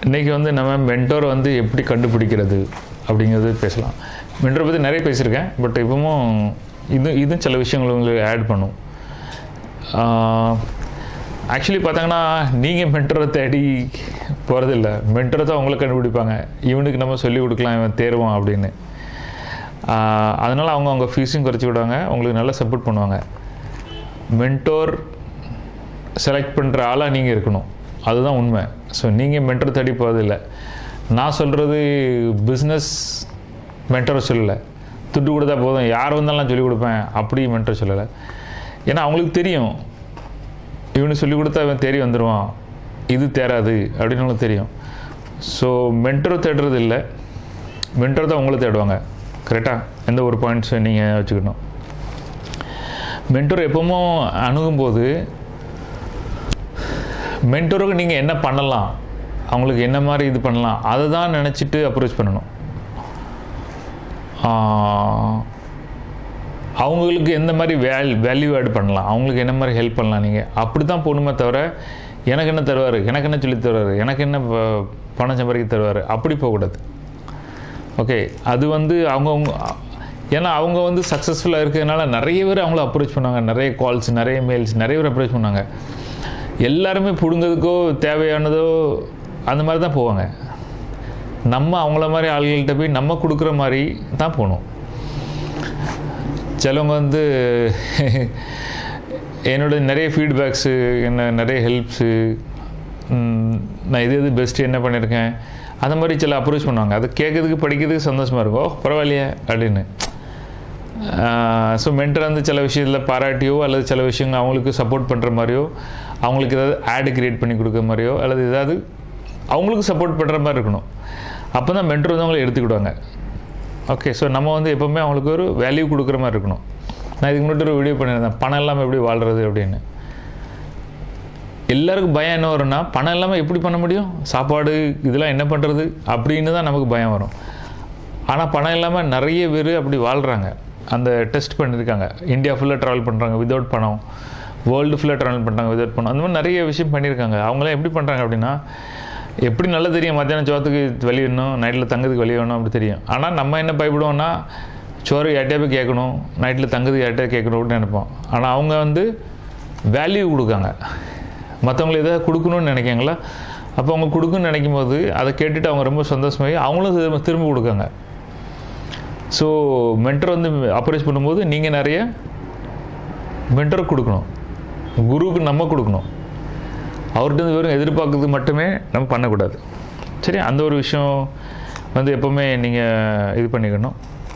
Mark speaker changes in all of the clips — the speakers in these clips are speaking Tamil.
Speaker 1: இன்றைக்கி வந்து நம்ம மென்டோரை வந்து எப்படி கண்டுபிடிக்கிறது அப்படிங்கிறது பேசலாம் மென்டரை பற்றி நிறைய பேசியிருக்கேன் பட் இப்பவும் இது இதுவும் சில விஷயங்கள் உங்களுக்கு ஆட் பண்ணும் ஆக்சுவலி பார்த்தாங்கன்னா நீங்கள் மென்டரை தேடி போகிறதில்ல மென்டரை தான் உங்களை கண்டுபிடிப்பாங்க இவனுக்கு நம்ம சொல்லிக் கொடுக்கலாம் இவன் தேருவான் அப்படின்னு அதனால் அவங்க அவங்க ஃபீஸையும் குறைச்சி விடுவாங்க உங்களுக்கு நல்லா சப்போர்ட் பண்ணுவாங்க மென்டோர் செலக்ட் பண்ணுற ஆளாக நீங்கள் இருக்கணும் அதுதான் உண்மை ஸோ நீங்கள் மென்டர் தேடி போகிறதில்ல நான் சொல்கிறது பிஸ்னஸ் மென்டரை சொல்லலை துட்டு கொடுத்தா போதும் யார் வந்தாலும் நான் சொல்லிக் கொடுப்பேன் அப்படி மென்டர் சொல்லலை ஏன்னா அவங்களுக்கு தெரியும் இவனுக்கு சொல்லிக் கொடுத்தா இவன் தேடி வந்துடுவான் இது தேராது அப்படின்னு உங்களுக்கு தெரியும் ஸோ மென்டர் தேடுறது இல்லை மென்டர் தான் உங்களை தேடுவாங்க கரெக்டாக எந்த ஒரு பாயிண்ட்ஸை நீங்கள் வச்சுக்கணும் மென்டர் எப்பவும் அணுகும்போது மென்டருக்கு நீங்கள் என்ன பண்ணலாம் அவங்களுக்கு என்ன மாதிரி இது பண்ணலாம் அதை தான் நினச்சிட்டு அப்ரோச் பண்ணணும் அவங்களுக்கு எந்த மாதிரி வேல் வேல்யூ ஆட் பண்ணலாம் அவங்களுக்கு என்ன மாதிரி ஹெல்ப் பண்ணலாம் நீங்கள் அப்படி தான் போகணுமே தவிர எனக்கு என்ன தருவார் எனக்கு என்ன சொல்லி தருவார் எனக்கு என்ன பணம் சம்பாதிக்க தருவார் அப்படி போகக்கூடாது ஓகே அது வந்து அவங்கவுங்க ஏன்னா அவங்க வந்து சக்ஸஸ்ஃபுல்லாக இருக்கிறதுனால நிறைய பேர் அவங்கள அப்ரோச் பண்ணாங்க நிறைய கால்ஸ் நிறைய மெயில்ஸ் நிறைய பேர் அப்ரோச் பண்ணாங்க எல்லாருமே பிடுங்கிறதுக்கோ தேவையானதோ அந்த மாதிரி தான் போவாங்க நம்ம அவங்கள மாதிரி ஆள்கள்கிட்ட போய் நம்ம கொடுக்குற மாதிரி தான் போகணும் சிலவங்க வந்து என்னோட நிறைய ஃபீட்பேக்ஸு என்ன நிறைய ஹெல்ப்ஸு நான் இது எது பெஸ்ட்டு என்ன பண்ணியிருக்கேன் அந்த மாதிரி சில அப்ரோச் பண்ணுவாங்க அது கேட்குறதுக்கு படிக்கிறதுக்கு சந்தோஷமாக இருக்கும் ஓ பரவாயில்லையே அப்படின்னு ஸோ மென்டர் வந்து சில விஷயத்தில் பாராட்டியோ அல்லது சில விஷயங்கள் அவங்களுக்கு சப்போர்ட் பண்ணுற மாதிரியோ அவங்களுக்கு ஏதாவது ஆடு கிரியேட் பண்ணி கொடுக்குற மாதிரியோ அல்லது ஏதாவது அவங்களுக்கு சப்போர்ட் பண்ணுற மாதிரி இருக்கணும் அப்போ தான் மென்டர் வந்து அவங்களை எடுத்துக்கிடுவாங்க ஓகே ஸோ நம்ம வந்து எப்போவுமே அவங்களுக்கு ஒரு வேல்யூ கொடுக்குற மாதிரி இருக்கணும் நான் இதுக்கு முன்னாடி ஒரு வீடியோ பண்ணியிருந்தேன் பணம் இல்லாமல் எப்படி வாழ்கிறது அப்படின்னு எல்லாருக்கும் பயம் என்ன வரும்னா பணம் இல்லாமல் எப்படி பண்ண முடியும் சாப்பாடு இதெல்லாம் என்ன பண்ணுறது அப்படின்னு தான் நமக்கு பயம் வரும் ஆனால் பணம் இல்லாமல் நிறைய பேர் அப்படி வாழ்கிறாங்க அந்த டெஸ்ட் பண்ணியிருக்காங்க இந்தியா ஃபுல்லாக ட்ராவல் பண்ணுறாங்க வித்தவுட் பணம் வேர்ல்டு ஃபுல்லாக ட்ராவல் பண்ணுறாங்க வித்தவுட் பணம் அந்த மாதிரி நிறைய விஷயம் பண்ணியிருக்காங்க அவங்களாம் எப்படி பண்ணுறாங்க அப்படின்னா எப்படி நல்லா தெரியும் மத்தியானம் சோத்துக்கு வெளியே வேணும் நைட்டில் தங்குறதுக்கு வெளியே வேணும் அப்படி தெரியும் ஆனால் நம்ம என்ன பயப்படுவோம்னா சோறு யார்ட்டே போய் கேட்கணும் நைட்டில் தங்குறதுக்கு யார்ட்டே கேட்கணும் அப்படின்னு நினைப்போம் ஆனால் அவங்க வந்து வேல்யூ கொடுக்காங்க மற்றவங்களுக்கு எதாவது கொடுக்கணும்னு நினைக்காங்களா அப்போ அவங்க கொடுக்கணும்னு நினைக்கும் போது அதை கேட்டுட்டு அவங்க ரொம்ப சந்தோஷமாகி அவங்களும் திரும்ப திரும்ப கொடுக்காங்க ஸோ மென்டர் வந்து அப்ரோச் பண்ணும்போது நீங்கள் நிறைய மென்டர் கொடுக்கணும் குருவுக்கு நம்ம கொடுக்கணும் அவர்கிட்ட வெறும் எதிர்பார்க்குறது மட்டுமே நம்ம பண்ணக்கூடாது சரி அந்த ஒரு விஷயம் வந்து எப்போவுமே நீங்கள் இது பண்ணிக்கணும்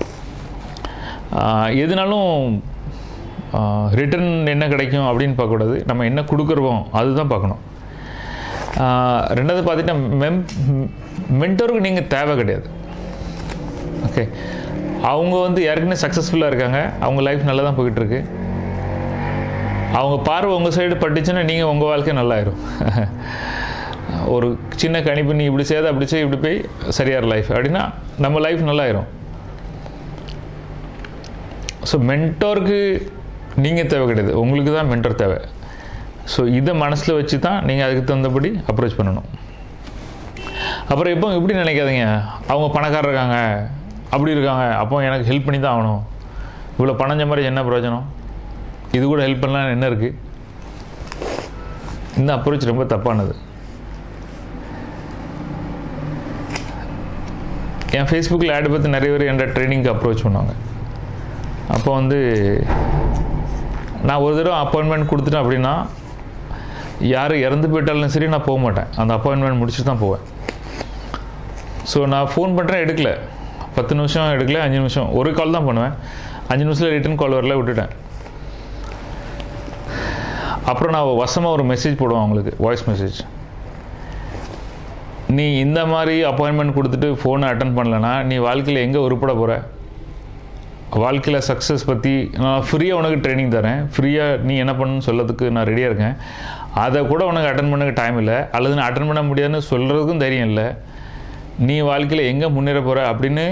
Speaker 1: எதுனாலும் ரிட்டர்ன் என்ன கிடைக்கும் அப்படின்னு பார்க்கக்கூடாது நம்ம என்ன கொடுக்குறோம் அதுதான் பார்க்கணும் ரெண்டாவது பார்த்துட்டா மெம் மென்டருக்கு நீங்கள் தேவை கிடையாது ஓகே அவங்க வந்து ஏற்கனவே சக்ஸஸ்ஃபுல்லாக இருக்காங்க அவங்க லைஃப் நல்லா தான் போய்கிட்டுருக்கு அவங்க பார்வை உங்கள் சைடு பட்டுச்சுன்னா நீங்கள் உங்கள் வாழ்க்கை நல்லாயிரும் ஒரு சின்ன கணிப்பு நீ இப்படி செய்யாத அப்படி செய்ய இப்படி போய் சரியார் லைஃப் அப்படின்னா நம்ம லைஃப் நல்லாயிரும் ஸோ மென்டோருக்கு நீங்கள் தேவை கிடையாது உங்களுக்கு தான் மென்டர் தேவை ஸோ இதை மனசில் வச்சு தான் நீங்கள் அதுக்கு தகுந்தபடி அப்ரோச் பண்ணணும் அப்புறம் இப்போ இப்படி நினைக்காதீங்க அவங்க பணக்காரர் இருக்காங்க அப்படி இருக்காங்க அப்போ எனக்கு ஹெல்ப் பண்ணி தான் ஆகணும் இவ்வளோ பணஞ்ச மாதிரி என்ன பிரயோஜனம் இது கூட ஹெல்ப் பண்ணலாம் என்ன இருக்குது இந்த அப்ரோச் ரொம்ப தப்பானது என் ஃபேஸ்புக்கில் ஆடு பற்றி நிறைய பேர் என்ற ட்ரைனிங்க்கு அப்ரோச் பண்ணுவாங்க அப்போ வந்து நான் ஒரு தடவை அப்பாயின்மெண்ட் கொடுத்துட்டேன் அப்படின்னா யார் இறந்து போயிட்டாலும் சரி நான் போக மாட்டேன் அந்த அப்பாயின்மெண்ட் முடிச்சுட்டு தான் போவேன் ஸோ நான் ஃபோன் பண்ணுறேன் எடுக்கல பத்து நிமிஷம் எடுக்கல அஞ்சு நிமிஷம் ஒரு கால் தான் பண்ணுவேன் அஞ்சு நிமிஷத்தில் ரிட்டன் கால் வரல விட்டுட்டேன் அப்புறம் நான் வசமாக ஒரு மெசேஜ் போடுவேன் அவங்களுக்கு வாய்ஸ் மெசேஜ் நீ இந்த மாதிரி அப்பாயின்மெண்ட் கொடுத்துட்டு ஃபோனை அட்டன் பண்ணலன்னா நீ வாழ்க்கையில் எங்கே உருப்பட போகிற வாழ்க்கையில் சக்ஸஸ் பற்றி நான் ஃப்ரீயாக உனக்கு ட்ரைனிங் தரேன் ஃப்ரீயாக நீ என்ன பண்ணணும்னு சொல்லதுக்கு நான் ரெடியாக இருக்கேன் அதை கூட உனக்கு அட்டன் பண்ண டைம் இல்லை அல்லது நான் அட்டன் பண்ண முடியாதுன்னு சொல்கிறதுக்கும் தைரியம் இல்லை நீ வாழ்க்கையில் எங்கே முன்னேற போகிற அப்படின்னு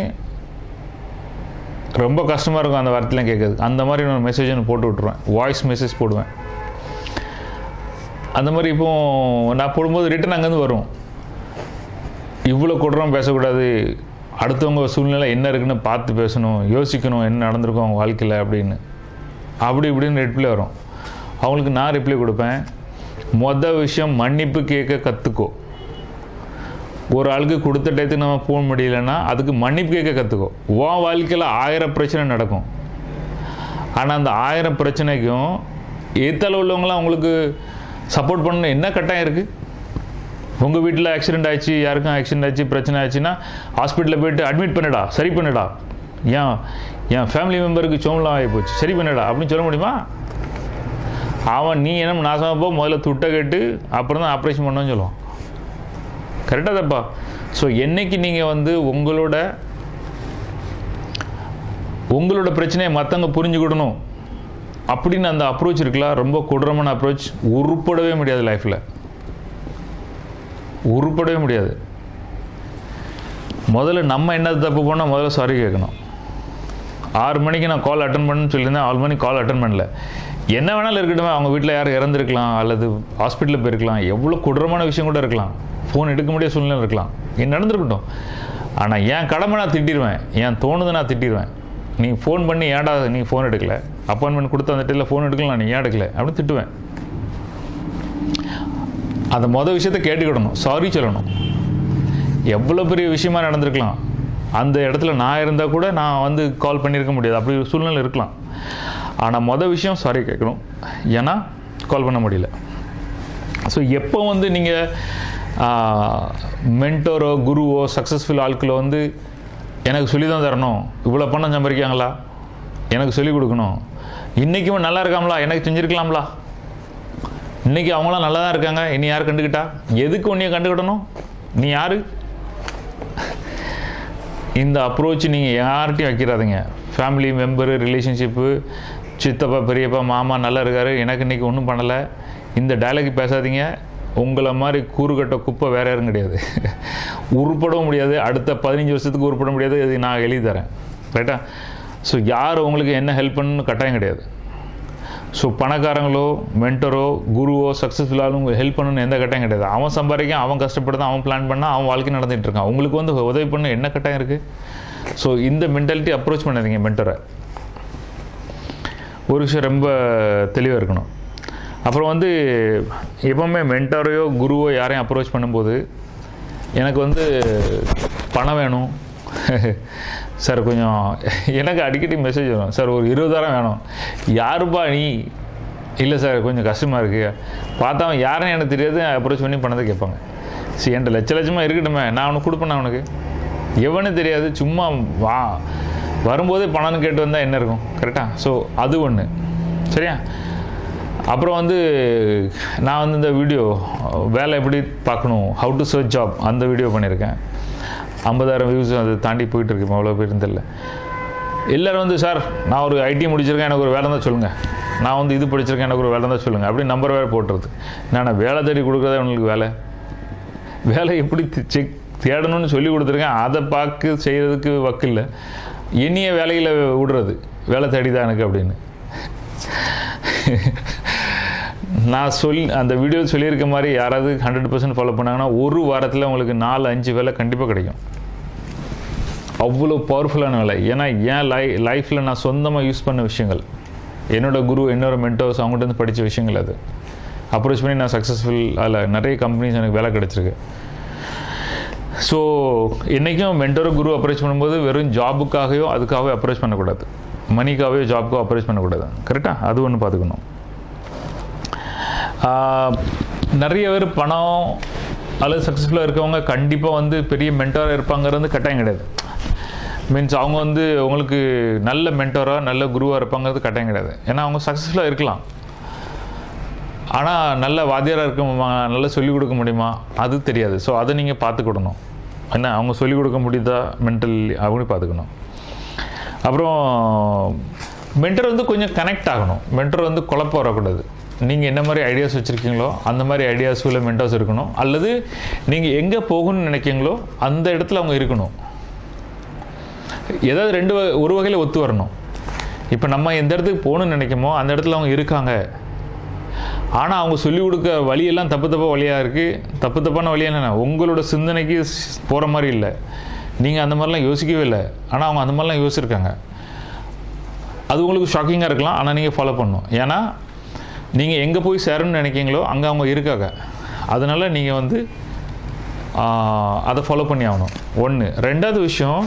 Speaker 1: ரொம்ப கஷ்டமாக இருக்கும் அந்த வார்த்தைலாம் கேட்குறது அந்த மாதிரி நான் மெசேஜ் ஒன்று போட்டு விட்ருவேன் வாய்ஸ் மெசேஜ் போடுவேன் அந்த மாதிரி இப்போ நான் போடும்போது ரிட்டன் அங்கேருந்து வரும் இவ்வளோ கொடூரம் பேசக்கூடாது அடுத்தவங்க சூழ்நிலை என்ன இருக்குன்னு பார்த்து பேசணும் யோசிக்கணும் என்ன நடந்திருக்கும் அவங்க வாழ்க்கையில் அப்படின்னு அப்படி இப்படின்னு ரிப்ளை வரும் அவங்களுக்கு நான் ரிப்ளை கொடுப்பேன் மொதல் விஷயம் மன்னிப்பு கேட்க கற்றுக்கோ ஒரு ஆளுக்கு கொடுத்த டயத்துக்கு நம்ம போக முடியலன்னா அதுக்கு மன்னிப்பு கேட்க கற்றுக்கோ உன் வாழ்க்கையில் ஆயிரம் பிரச்சனை நடக்கும் ஆனால் அந்த ஆயிரம் பிரச்சனைக்கும் ஏத்தால உள்ளவங்களாம் உங்களுக்கு சப்போர்ட் பண்ணணும் என்ன கட்டாயம் இருக்குது உங்கள் வீட்டில் ஆக்சிடென்ட் ஆயிடுச்சு யாருக்கும் ஆக்சிடென்ட் ஆச்சு பிரச்சனை ஆச்சுன்னா ஹாஸ்பிட்டலில் போயிட்டு அட்மிட் பண்ணுடா சரி பண்ணுடா ஏன் என் ஃபேமிலி மெம்பருக்கு சோம்லாம் ஆகி போச்சு சரி பண்ணுடா அப்படின்னு சொல்ல முடியுமா அவன் நீ என்ன நாசமாக போ முதல்ல துட்டை கேட்டு அப்புறம் தான் ஆப்ரேஷன் பண்ணணும்னு சொல்லுவான் கரெக்டாக தப்பா ஸோ என்னைக்கு நீங்கள் வந்து உங்களோட உங்களோட பிரச்சனையை மற்றவங்க புரிஞ்சுக்கிடணும் அப்படின்னு அந்த அப்ரோச் இருக்குல்ல ரொம்ப கொடூரமான அப்ரோச் உருப்படவே முடியாது லைஃப்பில் உருப்படவே முடியாது முதல்ல நம்ம என்ன தப்பு பண்ணால் முதல்ல சாரி கேட்கணும் ஆறு மணிக்கு நான் கால் அட்டன் பண்ணணும்னு சொல்லியிருந்தேன் ஆறு மணிக்கு கால் அட்டன் பண்ணல என்ன வேணாலும் இருக்கட்டுமே அவங்க வீட்டில் யாரும் இறந்துருக்கலாம் அல்லது ஹாஸ்பிட்டலில் போயிருக்கலாம் எவ்வளோ கொடூரமான விஷயம் கூட இருக்கலாம் ஃபோன் எடுக்க முடியாத சூழ்நிலை இருக்கலாம் இது நடந்திருக்கட்டும் ஆனால் என் கடமை நான் திட்டிடுவேன் என் தோணுது நான் திட்டிடுவேன் நீ ஃபோன் பண்ணி ஏன்டா நீ ஃபோன் எடுக்கல அப்பாயின்மெண்ட் கொடுத்த அந்த டைத்தில் ஃபோன் எடுக்கலாம் நீ ஏன் எடுக்கல அப்படின்னு திட்டுவேன் அந்த மொதல் விஷயத்த கேட்டுக்கிடணும் சாரி சொல்லணும் எவ்வளோ பெரிய விஷயமா நடந்திருக்கலாம் அந்த இடத்துல நான் இருந்தால் கூட நான் வந்து கால் பண்ணியிருக்க முடியாது அப்படி ஒரு சூழ்நிலை இருக்கலாம் ஆனால் மொதல் விஷயம் சாரி கேட்கணும் ஏன்னா கால் பண்ண முடியல ஸோ எப்போ வந்து நீங்கள் மென்டோரோ குருவோ சக்ஸஸ்ஃபுல் ஆட்களோ வந்து எனக்கு சொல்லி தான் தரணும் இவ்வளோ பணம் சம்பாதிக்காங்களா எனக்கு சொல்லிக் கொடுக்கணும் இன்றைக்கும் நல்லா இருக்காங்களா எனக்கு செஞ்சுருக்கலாம்லா இன்றைக்கி அவங்களாம் நல்லா தான் இருக்காங்க இனி யார் கண்டுக்கிட்டா எதுக்கு உன்னைய கண்டுக்கிடணும் நீ யார் இந்த அப்ரோச் நீங்கள் யார்கிட்டையும் வைக்கிறாதீங்க ஃபேமிலி மெம்பரு ரிலேஷன்ஷிப்பு சித்தப்பா பெரியப்பா மாமா நல்லா இருக்காரு எனக்கு இன்றைக்கி ஒன்றும் பண்ணலை இந்த டயலாக் பேசாதீங்க உங்களை மாதிரி கூறுகட்ட குப்பை வேற யாரும் கிடையாது உருப்படவும் முடியாது அடுத்த பதினஞ்சு வருஷத்துக்கு உருப்பட முடியாது இது நான் எழுதி தரேன் ரைட்டா ஸோ யார் உங்களுக்கு என்ன ஹெல்ப் பண்ணணும்னு கட்டாயம் கிடையாது ஸோ பணக்காரங்களோ மென்டரோ குருவோ சக்ஸஸ்ஃபுல்லாலும் உங்களுக்கு ஹெல்ப் பண்ணணும்னு எந்த கட்டாயம் கிடையாது அவன் சம்பாதிக்க அவன் கஷ்டப்படுதான் அவன் பிளான் பண்ணால் அவன் வாழ்க்கை நடந்துட்டு இருக்கான் உங்களுக்கு வந்து உதவி பண்ண என்ன கட்டாயம் இருக்குது ஸோ இந்த மென்டாலிட்டி அப்ரோச் பண்ணாதீங்க மென்டரை ஒரு விஷயம் ரொம்ப தெளிவாக இருக்கணும் அப்புறம் வந்து எப்போவுமே மென்டரையோ குருவோ யாரையும் அப்ரோச் பண்ணும்போது எனக்கு வந்து பணம் வேணும் சார் கொஞ்சம் எனக்கு அடிக்கடி மெசேஜ் வரும் சார் ஒரு இருபதாயிரம் வேணும் யாருப்பா நீ இல்லை சார் கொஞ்சம் கஷ்டமாக இருக்குது பார்த்தா அவன் யாருன்னு எனக்கு தெரியாது அப்ரோச் பண்ணி பணத்தை கேட்பாங்க சரி என்கிட்ட லட்ச லட்சமாக இருக்கட்டுமே நான் அவனுக்கு கொடுப்பேன் அவனுக்கு எவனு தெரியாது சும்மா வா வரும்போதே பணம்னு கேட்டு வந்தால் என்ன இருக்கும் கரெக்டாக ஸோ அது ஒன்று சரியா அப்புறம் வந்து நான் வந்து இந்த வீடியோ வேலை எப்படி பார்க்கணும் ஹவு டு சர்ச் ஜாப் அந்த வீடியோ பண்ணியிருக்கேன் ஐம்பதாயிரம் வியூஸ் அது தாண்டி போயிட்டு இருக்கு அவ்வளோ பேர் தெரியல எல்லோரும் வந்து சார் நான் ஒரு ஐடி முடிச்சிருக்கேன் எனக்கு ஒரு வேலை தான் சொல்லுங்கள் நான் வந்து இது படிச்சிருக்கேன் எனக்கு ஒரு வேலை தான் சொல்லுங்கள் அப்படி நம்பர் வேறு போட்டுறது நான் வேலை தேடி கொடுக்குறதே உங்களுக்கு வேலை வேலை எப்படி செக் தேடணும்னு சொல்லி கொடுத்துருக்கேன் அதை பார்க்க செய்கிறதுக்கு வக்கு இல்லை இனிய வேலையில் விடுறது வேலை தேடிதான் எனக்கு அப்படின்னு நான் சொல் அந்த வீடியோ சொல்லியிருக்க மாதிரி யாராவது ஹண்ட்ரட் பர்சன்ட் ஃபாலோ பண்ணாங்கன்னா ஒரு வாரத்தில் உங்களுக்கு நாலு அஞ்சு வேலை கண்டிப்பாக கிடைக்கும் அவ்வளோ பவர்ஃபுல்லான வேலை ஏன்னா என் லை லைஃப்பில் நான் சொந்தமாக யூஸ் பண்ண விஷயங்கள் என்னோட குரு என்னோட மென்டர்ஸ் அவங்கள்ட்ட இருந்து படித்த விஷயங்கள் அது அப்ரோச் பண்ணி நான் சக்ஸஸ்ஃபுல் அதில் நிறைய கம்பெனிஸ் எனக்கு வேலை கிடச்சிருக்கு ஸோ என்றைக்கும் மென்டரோ குரு அப்ரோச் பண்ணும்போது வெறும் ஜாபுக்காகவோ அதுக்காகவே அப்ரோச் பண்ணக்கூடாது மணிக்காகவே ஜாப்க்கோ அப்ரோச் பண்ணக்கூடாது கரெக்டாக அது ஒன்று பார்த்துக்கணும் நிறைய பேர் பணம் அல்லது சக்ஸஸ்ஃபுல்லாக இருக்கவங்க கண்டிப்பாக வந்து பெரிய மென்டாராக இருப்பாங்கிறது கட்டாயம் கிடையாது மீன்ஸ் அவங்க வந்து உங்களுக்கு நல்ல மென்டராக நல்ல குருவாக இருப்பாங்கிறது கட்டாயம் கிடையாது ஏன்னா அவங்க சக்ஸஸ்ஃபுல்லாக இருக்கலாம் ஆனால் நல்ல வாத்தியாராக இருக்க நல்லா சொல்லிக் கொடுக்க முடியுமா அது தெரியாது ஸோ அதை நீங்கள் பார்த்துக்கிடணும் என்ன அவங்க சொல்லிக் கொடுக்க முடியுதா மென்டல் அப்படின்னு பார்த்துக்கணும் அப்புறம் மென்டர் வந்து கொஞ்சம் கனெக்ட் ஆகணும் மென்டர் வந்து குழப்பம் வரக்கூடாது நீங்கள் என்ன மாதிரி ஐடியாஸ் வச்சுருக்கீங்களோ அந்த மாதிரி ஐடியாஸ் உள்ள மென்டர்ஸ் இருக்கணும் அல்லது நீங்கள் எங்கே போகணும்னு நினைக்கிங்களோ அந்த இடத்துல அவங்க இருக்கணும் ஏதாவது ரெண்டு ஒரு வகையில் ஒத்து வரணும் இப்போ நம்ம எந்த இடத்துக்கு போகணும்னு நினைக்கமோ அந்த இடத்துல அவங்க இருக்காங்க ஆனால் அவங்க சொல்லிக் கொடுக்க வழியெல்லாம் தப்பு தப்பாக வழியாக இருக்குது தப்பு தப்பான வழியாக என்னென்ன உங்களோட சிந்தனைக்கு போகிற மாதிரி இல்லை நீங்கள் அந்த மாதிரிலாம் யோசிக்கவே இல்லை ஆனால் அவங்க அந்த மாதிரிலாம் யோசிச்சிருக்காங்க அது உங்களுக்கு ஷாக்கிங்காக இருக்கலாம் ஆனால் நீங்கள் ஃபாலோ பண்ணணும் ஏன்னா நீங்கள் எங்கே போய் சேரணும்னு நினைக்கிங்களோ அங்கே அவங்க இருக்காங்க அதனால் நீங்கள் வந்து ஆஹ், அதை ஃபாலோ பண்ணி ஆகணும் ஒன்று ரெண்டாவது விஷயம்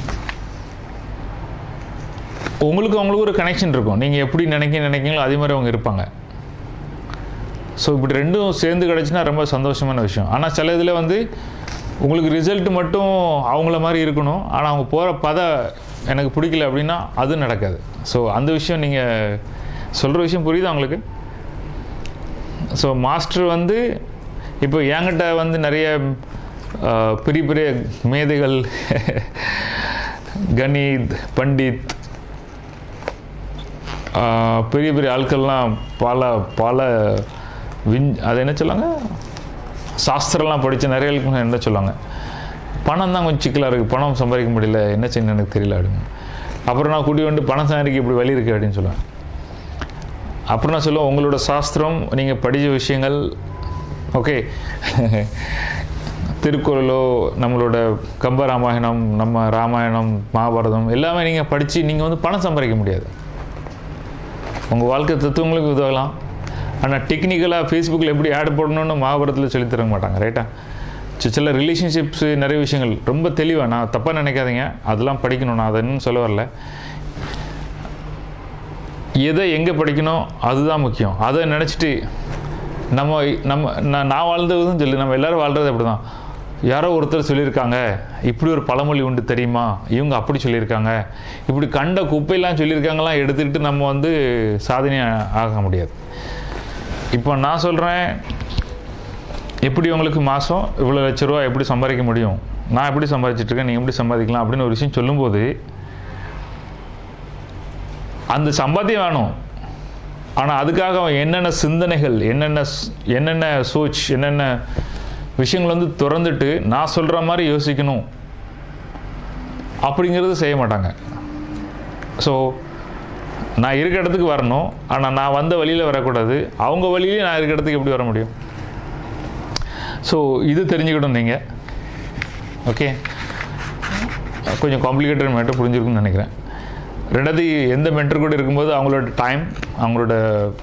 Speaker 1: உங்களுக்கு அவங்களுக்கு ஒரு கனெக்ஷன் இருக்கும் நீங்கள் எப்படி நினைக்க நினைக்கிறீங்களோ அதே மாதிரி அவங்க இருப்பாங்க ஸோ இப்படி ரெண்டும் சேர்ந்து கிடச்சுன்னா ரொம்ப சந்தோஷமான விஷயம் ஆனால் சில இதில் வந்து உங்களுக்கு ரிசல்ட் மட்டும் அவங்கள மாதிரி இருக்கணும் ஆனால் அவங்க போகிற பத எனக்கு பிடிக்கல அப்படின்னா அது நடக்காது ஸோ அந்த விஷயம் நீங்கள் சொல்கிற விஷயம் புரியுதா உங்களுக்கு ஸோ மாஸ்டர் வந்து இப்போ என்கிட்ட வந்து நிறைய ஆஹ், பெரிய பெரிய மேதைகள் கணித் பண்டித் ஆஹ், பெரிய பெரிய ஆட்கள்லாம் பல பல விஞ் அது என்ன சொல்லுவாங்க சாஸ்திரம்லாம் படித்த நிறைய ஆட்கள் என்ன சொல்லுவாங்க பணம் தான் கொஞ்சம் சிக்கலாக இருக்குது பணம் சம்பாதிக்க முடியல என்ன செய்யணும் எனக்கு தெரியல அப்படின்னு அப்புறம் நான் கூட்டி வந்து பணம் சம்பாதிக்க இப்படி வழி இருக்குது அப்படின்னு சொல்லுவேன் அப்புறம் நான் சொல்லுவேன் உங்களோட சாஸ்திரம் நீங்கள் படித்த விஷயங்கள் ஓகே திருக்குறளோ நம்மளோட கம்ப ராமாயணம் நம்ம ராமாயணம் மகாபாரதம் எல்லாமே நீங்கள் படித்து நீங்கள் வந்து பணம் சம்பாதிக்க முடியாது உங்கள் வாழ்க்கை தத்துவங்களுக்கு உதவலாம் ஆனால் டெக்னிக்கலாக ஃபேஸ்புக்கில் எப்படி ஆட் போடணும்னு மகாபாரதத்தில் சொல்லித் தர மாட்டாங்க ரைட்டா சி- சில ரிலேஷன்ஷிப்ஸு நிறைய விஷயங்கள் ரொம்ப தெளிவாக நான் தப்பாக நினைக்காதீங்க அதெல்லாம் படிக்கணும் நான் அதை இன்னும் சொல்ல வரல எதை எங்கே படிக்கணும் அதுதான் முக்கியம் அதை நினச்சிட்டு நம்ம நம்ம நான் நான் வாழ்ந்ததும் சொல்லு நம்ம எல்லாரும் வாழ்றது அப்படி தான் யாரோ ஒருத்தர் சொல்லியிருக்காங்க இப்படி ஒரு பழமொழி உண்டு தெரியுமா இவங்க அப்படி சொல்லியிருக்காங்க இப்படி கண்ட குப்பையெல்லாம் சொல்லியிருக்காங்கலாம் எடுத்துக்கிட்டு நம்ம வந்து சாதனை ஆக முடியாது இப்போ நான் சொல்கிறேன் எப்படி உங்களுக்கு மாதம் இவ்வளோ லட்ச ரூபா எப்படி சம்பாதிக்க முடியும் நான் எப்படி சம்பாதிச்சிட்டு இருக்கேன் நீங்கள் எப்படி சம்பாதிக்கலாம் அப்படின்னு ஒரு விஷயம் சொல்லும்போது அந்த சம்பாத்தியம் வேணும் ஆனால் அதுக்காக அவன் என்னென்ன சிந்தனைகள் என்னென்ன ஸ்- என்னென்ன சோச் என்னென்ன விஷயங்கள் வந்து திறந்துட்டு நான் சொல்கிற மாதிரி யோசிக்கணும் அப்படிங்கிறது செய்ய மாட்டாங்க ஸோ நான் இருக்க இடத்துக்கு வரணும் ஆனால் நான் வந்த வழியில் வரக்கூடாது அவங்க வழியிலே நான் இருக்க இடத்துக்கு எப்படி வர முடியும் ஸோ இது தெரிஞ்சுக்கணும் நீங்கள் ஓகே கொஞ்சம் காம்ப்ளிகேட்டட் மேட்டர் புரிஞ்சிருக்கும்னு நினைக்கிறேன் ரெண்டாவது எந்த மென்டர் கூட இருக்கும்போது அவங்களோட டைம் அவங்களோட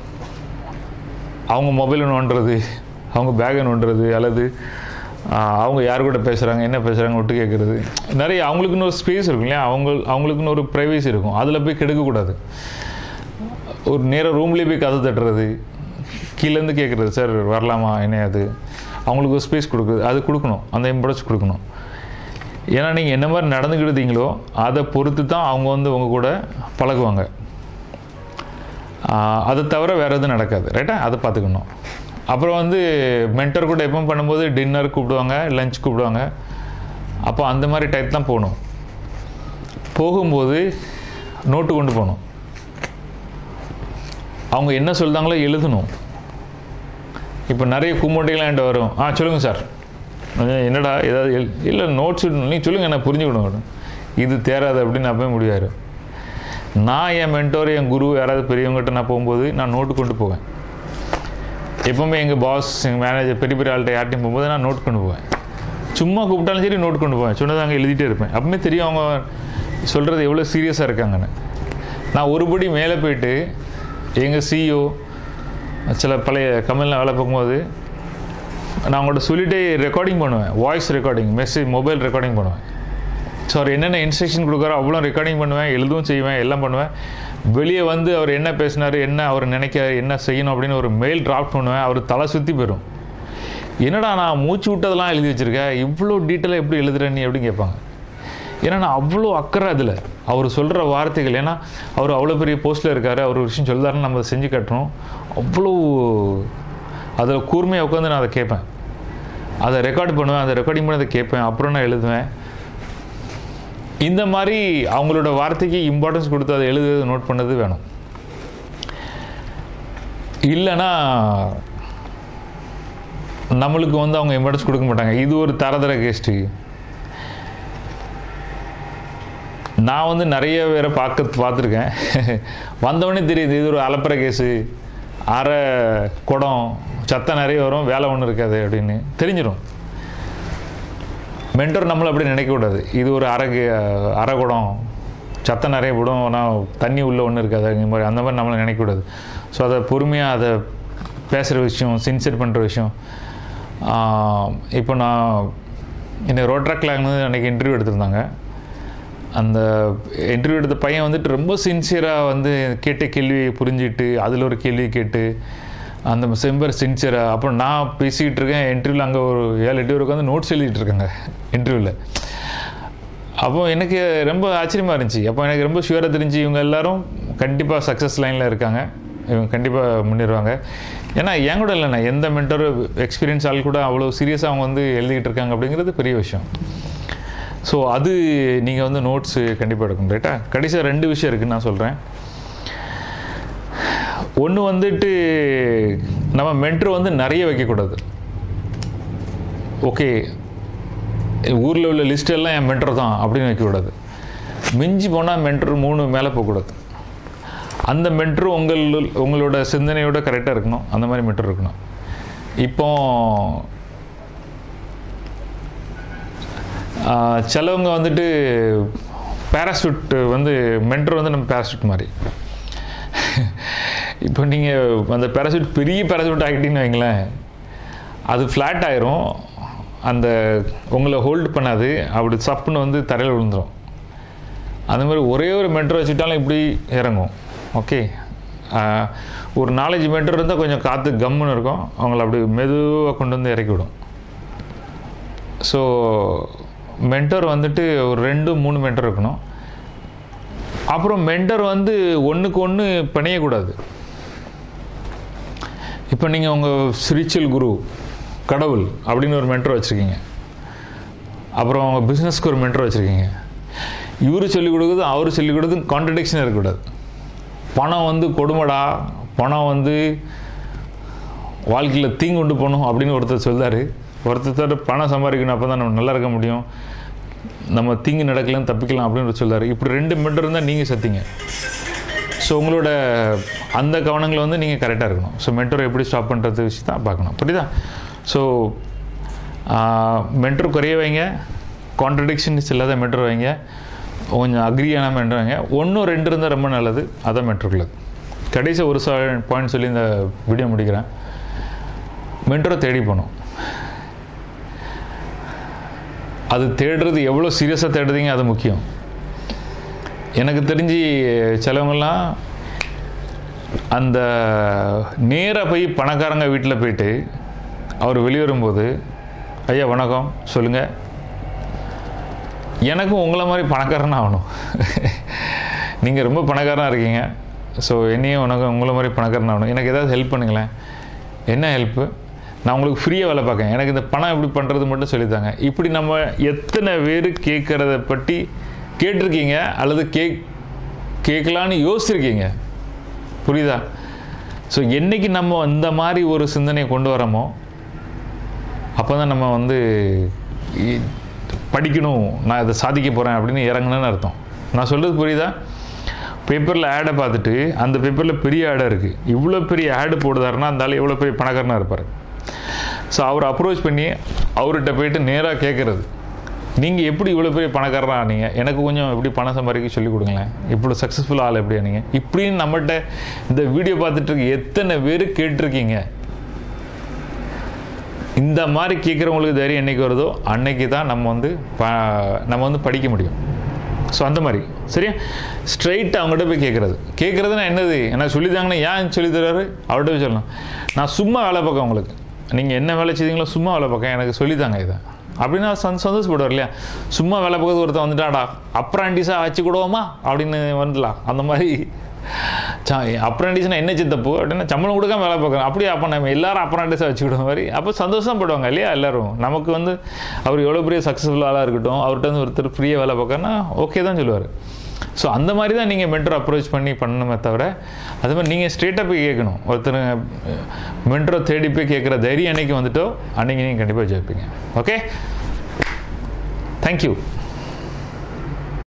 Speaker 1: அவங்க மொபைல் நோண்டுறது அவங்க பேகை நோண்டுறது அல்லது ஆஹ், அவங்க யார் கூட பேசுகிறாங்க என்ன பேசுகிறாங்க விட்டு கேட்குறது நிறைய அவங்களுக்குன்னு ஒரு ஸ்பேஸ் இருக்கும் இல்லையா அவங்க அவங்களுக்குன்னு ஒரு ப்ரைவேசி இருக்கும் அதில் போய் கெடுக்கக்கூடாது ஒரு நேராக ரூம்லேயே போய் கதை தட்டுறது கீழேருந்து கேட்குறது சார் வரலாமா என்ன அது அவங்களுக்கு ஒரு ஸ்பேஸ் கொடுக்குறது அது கொடுக்கணும் அந்த இம்பார்ட்டன்ஸ் கொடுக்கணும் ஏன்னா நீங்கள் என்ன மாதிரி நடந்துக்கிட்டீங்களோ அதை பொறுத்து தான் அவங்க வந்து உங்க கூட பழகுவாங்க ஆஹ் அதை தவிர வேறு எதுவும் நடக்காது ரைட்டா அதை பார்த்துக்கணும் அப்புறம் வந்து மென்டர் கூட எப்போ பண்ணும்போது டின்னர் கூப்பிடுவாங்க லஞ்ச் கூப்பிடுவாங்க அப்போ அந்த மாதிரி டைப் தான் போகணும் போகும்போது நோட்டு கொண்டு போகணும் அவங்க என்ன சொல்கிறாங்களோ எழுதணும் இப்போ நிறைய கும்மட்டைகள்லாம் என்கிட்ட வரும் ஆ சொல்லுங்கள் சார் அஹ் என்னடா ஏதாவது எல் இல்லை நோட்ஸ் நீங்கள் சொல்லுங்கள் நான் புரிஞ்சுக்கணும் இது தேராது அப்படின்னு அப்பவே முடிவாரு நான் என் மென்டோர் என் குரு யாராவது பெரியவங்ககிட்ட நான் போகும்போது நான் நோட்டு கொண்டு போவேன் எப்பவுமே எங்கள் பாஸ் எங்கள் மேனேஜர் பெரிய பெரிய ஆள்கிட்ட யார்ட்டையும் போகும்போது நான் நோட் கொண்டு போவேன் சும்மா கூப்பிட்டாலும் சரி நோட் கொண்டு போவேன் சொன்னதை அங்கே எழுதிட்டே இருப்பேன் அப்பவுமே தெரியும் அவங்க சொல்கிறது எவ்வளோ சீரியஸாக இருக்காங்கன்னு நான் ஒருபடி மேலே போயிட்டு எங்கள் சிஇஓ சில பழைய கம்பெனியில் வேலை பார்க்கும்போது நான் அவங்கள்ட்ட சொல்லிட்டே ரெக்கார்டிங் பண்ணுவேன் voice recording message mobile recording பண்ணுவேன் ஸோ அவர் என்னென்ன இன்ஸ்ட்ரக்ஷன் கொடுக்குறோ அவ்வளோ ரெக்கார்டிங் பண்ணுவேன் எழுதவும் செய்வேன் எல்லாம் பண்ணுவேன் வெளியே வந்து அவர் என்ன பேசினார் என்ன அவர் நினைக்க என்ன செய்யணும் அப்படின்னு ஒரு மெயில் டிராஃப்ட் பண்ணுவேன் அவர் தலை சுற்றி போயிடும் என்னடா நான் மூச்சு விட்டதெல்லாம் எழுதி வச்சிருக்கேன் இவ்வளோ டீட்டெயிலாக எப்படி எழுதுற நீ அப்படின்னு கேட்பாங்க ஏன்னா நான் அவ்வளோ அக்கறை அதில் அவர் சொல்கிற வார்த்தைகள் ஏன்னா அவர் அவ்வளோ பெரிய போஸ்ட்டில் இருக்கார் அவர் ஒரு விஷயம் சொல்லுறாருன்னு நம்ம அதை செஞ்சு கட்டணும் அவ்வளோ அதில் கூர்மையாக உட்காந்து நான் அதை கேட்பேன் அதை ரெக்கார்ட் பண்ணுவேன் அதை ரெக்கார்டிங் பண்ணி அதை கேட்பேன் அப்புறம் நான் எழுதுவேன் இந்த மாதிரி அவங்களோட வார்த்தைக்கு இம்பார்ட்டன்ஸ் கொடுத்து அதை எழுதுறது நோட் பண்ணது வேணும் இல்லைன்னா நம்மளுக்கு வந்து அவங்க இம்பார்ட்டன்ஸ் கொடுக்க மாட்டாங்க இது ஒரு தரதர கேஸ்ட்டு நான் வந்து நிறைய பேரை பார்க்க பார்த்துருக்கேன் வந்தவொடனே தெரியுது இது ஒரு அலப்பற கேஸு அரை குடம் சத்தம் நிறைய வரும் வேலை ஒன்றும் இருக்காது அப்படின்னு தெரிஞ்சிடும் மென்டர் நம்மளை அப்படி நினைக்கக்கூடாது இது ஒரு அரை கி- அரை குடம் சத்தம் நிறைய விடும் ஆனால் தண்ணி உள்ள ஒன்றும் இருக்காது அந்த மாதிரி அந்த மாதிரி நம்மளை நினைக்கக்கூடாது ஸோ அதை பொறுமையாக அதை பேசுகிற விஷயம் சின்சியர் பண்ணுற விஷயம் ஆஹ் இப்போ நான் என்னை ரோட்ராக்ல வந்து அன்றைக்கி இன்டர்வியூ எடுத்திருந்தாங்க அந்த இன்டர்வியூ எடுத்த பையன் வந்துட்டு ரொம்ப சின்சியராக வந்து கேட்ட கேள்வியை புரிஞ்சுட்டு அதில் ஒரு கேள்வி கேட்டு அந்த செம்பர் சின்சியராக அப்புறம் நான் பேசிக்கிட்டு இருக்கேன் இன்டர்வியூவில் அங்கே ஒரு ஏழு எட்டு பேருக்கு வந்து நோட்ஸ் எழுதிட்டு இருக்காங்க இன்டர்வியூவில் அப்போ எனக்கு ரொம்ப ஆச்சரியமாக இருந்துச்சு அப்போ எனக்கு ரொம்ப ஷுவராக தெரிஞ்சு இவங்க எல்லாரும் கண்டிப்பாக சக்ஸஸ் லைனில் இருக்காங்க இவங்க கண்டிப்பாக முன்னேறுவாங்க ஏன்னா என் கூட இல்லைண்ணா எந்த மென்டர் எக்ஸ்பீரியன்ஸ் ஆள் கூட அவ்வளோ சீரியஸாக அவங்க வந்து எழுதிக்கிட்டு இருக்காங்க அப்படிங்கிறது பெரிய விஷயம் ஸோ அது நீங்கள் வந்து நோட்ஸு கண்டிப்பாக எடுக்கணும் ரைட்டா கடைசியாக ரெண்டு விஷயம் இருக்குன்னு நான் சொல்கிறேன் ஒன்று வந்துட்டு நம்ம மென்டர் வந்து நிறைய வைக்கக்கூடாது ஓகே ஊரில் உள்ள லிஸ்ட் எல்லாம் என் மென்டர் தான் அப்படின்னு வைக்கக்கூடாது மிஞ்சி போனால் மென்டர் மூணு மேலே போகக்கூடாது அந்த மென்டர் உங்கள் உங்களோட சிந்தனையோட கரெக்டாக இருக்கணும் அந்த மாதிரி மென்டர் இருக்கணும் இப்போ ஆஹ், சிலவங்க வந்துட்டு பேராசூட் வந்து மென்டர் வந்து நம்ம பேராசூட் மாதிரி இப்போ நீங்கள் அந்த பேராசூட் பெரிய பேராசூட் ஆகிட்டீங்கன்னு வைங்களேன் அது ஃப்ளாட் ஆயிரும் அந்த உங்களை ஹோல்டு பண்ணாது அப்படி சப்புன்னு வந்து தரையில் விழுந்துடும் அந்த மாதிரி ஒரே ஒரு மென்டர் வச்சுட்டாலும் இப்படி இறங்கும் ஓகே ஒரு நாலஞ்சு மென்டர் இருந்தால் கொஞ்சம் காற்று கம்முன்னு இருக்கும் அவங்கள அப்படி மெதுவாக கொண்டு வந்து இறக்கி விடும் ஸோ மென்டர் வந்துட்டு ஒரு ரெண்டு மூணு மென்டர் இருக்கணும் அப்புறம் மென்டர் வந்து ஒன்றுக்கு ஒன்று பிணையக்கூடாது இப்போ நீங்கள் உங்கள் ஸ்பிரிச்சுவல் குரு கடவுள் அப்படின்னு ஒரு மென்டர் வச்சுருக்கீங்க அப்புறம் உங்கள் பிஸ்னஸ்க்கு ஒரு மென்டர் வச்சுருக்கீங்க இவரு சொல்லிக் கொடுக்குறது அவர் சொல்லிக் கொடுக்குறது கான்ட்ரடிக்ஷன் இருக்கக்கூடாது பணம் வந்து கொடுமடா பணம் வந்து வாழ்க்கையில் தீங்கு உண்டு போகணும் அப்படின்னு ஒருத்தர் சொல்றாரு ஒருத்தர் பணம் சம்பாதிக்கணும் அப்போ தான் நம்ம நல்லா இருக்க முடியும் நம்ம தீங்கு நடக்கலாம் தப்பிக்கலாம் அப்படின்னு சொல்றாரு இப்படி ரெண்டு மென்டர் இருந்தால் நீங்கள் சத்திங்க ஸோ உங்களோட அந்த கவனங்களை வந்து நீங்கள் கரெக்டாக இருக்கணும் ஸோ மென்டரை எப்படி ஸ்டாப் பண்ணுறது விஷயம் தான் பார்க்கணும் புரியுதா ஸோ மென்டர் குறைய வைங்க கான்ட்ரடிக்ஷன்ஸ் இல்லாத மென்டர் வைங்க கொஞ்சம் அக்ரியான மென்டர் வைங்க ஒன்றும் ரெண்டு இருந்தால் ரொம்ப நல்லது அதான் மென்டருக்குள்ளது கடைசி ஒரு பாயிண்ட் சொல்லி இந்த வீடியோ முடிக்கிறேன் மென்டரை தேடி போகணும் அது தேடுறது எவ்வளோ சீரியஸாக தேடுறீங்க அது முக்கியம் எனக்கு தெரிஞ்சு சிலவங்கெல்லாம் அந்த நேராக போய் பணக்காரங்க வீட்டில் போயிட்டு அவர் வெளியே வரும்போது ஐயா வணக்கம் சொல்லுங்கள் எனக்கும் உங்களை மாதிரி பணக்காரன் ஆகணும் நீங்கள் ரொம்ப பணக்காரனாக இருக்கீங்க ஸோ என்னையும் உனக்கு உங்களை மாதிரி பணக்காரன் ஆகணும் எனக்கு ஏதாவது ஹெல்ப் பண்ணுங்களேன் என்ன ஹெல்ப்பு நான் உங்களுக்கு ஃப்ரீயாக வேலை பார்க்கேன் எனக்கு இந்த பணம் எப்படி பண்ணுறது மட்டும் சொல்லித்தாங்க இப்படி நம்ம எத்தனை பேர் கேட்குறத பற்றி கேட்டிருக்கீங்க அல்லது கேக் கேட்கலான்னு யோசிச்சிருக்கீங்க புரியுதா ஸோ என்னைக்கு நம்ம இந்த மாதிரி ஒரு சிந்தனையை கொண்டு வரோமோ அப்போ தான் நம்ம வந்து இ- படிக்கணும் நான் இதை சாதிக்க போகிறேன் அப்படின்னு இறங்கணும்னு அர்த்தம் நான் சொல்கிறது புரியுதா பேப்பரில் ஆடை பார்த்துட்டு அந்த பேப்பரில் பெரிய ஆடை இருக்குது இவ்வளோ பெரிய ஆடு போடுதாருன்னா அந்த ஆள் எவ்வளோ பெரிய பணக்காரனாக இருப்பார் ஸோ அவர் அப்ரோச் பண்ணி அவர்கிட்ட போயிட்டு நேராக கேட்குறது நீங்கள் எப்படி இவ்வளோ பெரிய பணக்காரனா ஆனீங்க எனக்கு கொஞ்சம் எப்படி பணம் சம்பாதிக்க சொல்லி கொடுங்களேன் இவ்வளோ சக்ஸஸ்ஃபுல் ஆள் எப்படி ஆனீங்க இப்படின்னு நம்மகிட்ட இந்த வீடியோ பார்த்துட்டு இருக்க எத்தனை பேர் கேட்டிருக்கீங்க இந்த மாதிரி கேட்குறவங்களுக்கு தைரியம் என்னைக்கு வருதோ அன்னைக்கு தான் நம்ம வந்து ப- நம்ம வந்து படிக்க முடியும் ஸோ அந்த மாதிரி சரியா ஸ்ட்ரைட் அவங்ககிட்ட போய் கேட்குறது கேட்குறதுனா என்னது எனக்கு சொல்லித்தாங்கன்னா ஏன் சொல்லி தர்றாரு அவர்கிட்ட போய் சொல்லலாம் நான் சும்மா வேலை பார்க்கேன் உங்களுக்கு நீங்கள் என்ன வேலை செய்தீங்களோ சும்மா வேலை பார்க்கேன் எனக்கு சொல்லித்தாங்க இதை அப்படின்னா சந் சந்தோஷப்படுவார் இல்லையா சும்மா வேலை பார்க்கறது ஒருத்தன் வந்துட்டாடா அப்ராண்டிஸாக வச்சு கொடுவோமா அப்படின்னு வந்துடலாம் அந்த மாதிரி அப்ராண்டிஸ்னா என்ன சித்தப்பு அப்படின்னா சம்பளம் கொடுக்காம வேலை பார்க்குறோம் அப்படியே அப்போ நம்ம எல்லாரும் அப்ராண்டிஸாக வச்சுக்கிற மாதிரி அப்போ சந்தோஷம் படுவாங்க இல்லையா எல்லாரும் நமக்கு வந்து அவர் எவ்வளோ பெரிய சக்ஸஸ்ஃபுல் ஆளாக இருக்கட்டும் அவர்கிட்ட வந்து ஒருத்தர் ஃப்ரீயாக வேலை பார்க்கறனா ஓகே தான் சொல்லுவார் ஸோ அந்த மாதிரி தான் நீங்கள் மென்டர் அப்ரோச் பண்ணி பண்ணணுமே தவிர அது மாதிரி நீங்கள் ஸ்ட்ரெயிட்டாக போய் கேட்கணும் ஒருத்தர் மென்டரை தேடி போய் கேட்குற தைரியம் அன்னைக்கு வந்துட்டோ அன்னைக்கு நீங்கள் கண்டிப்பாக ஜெயிப்பீங்க ஓகே தேங்க்யூ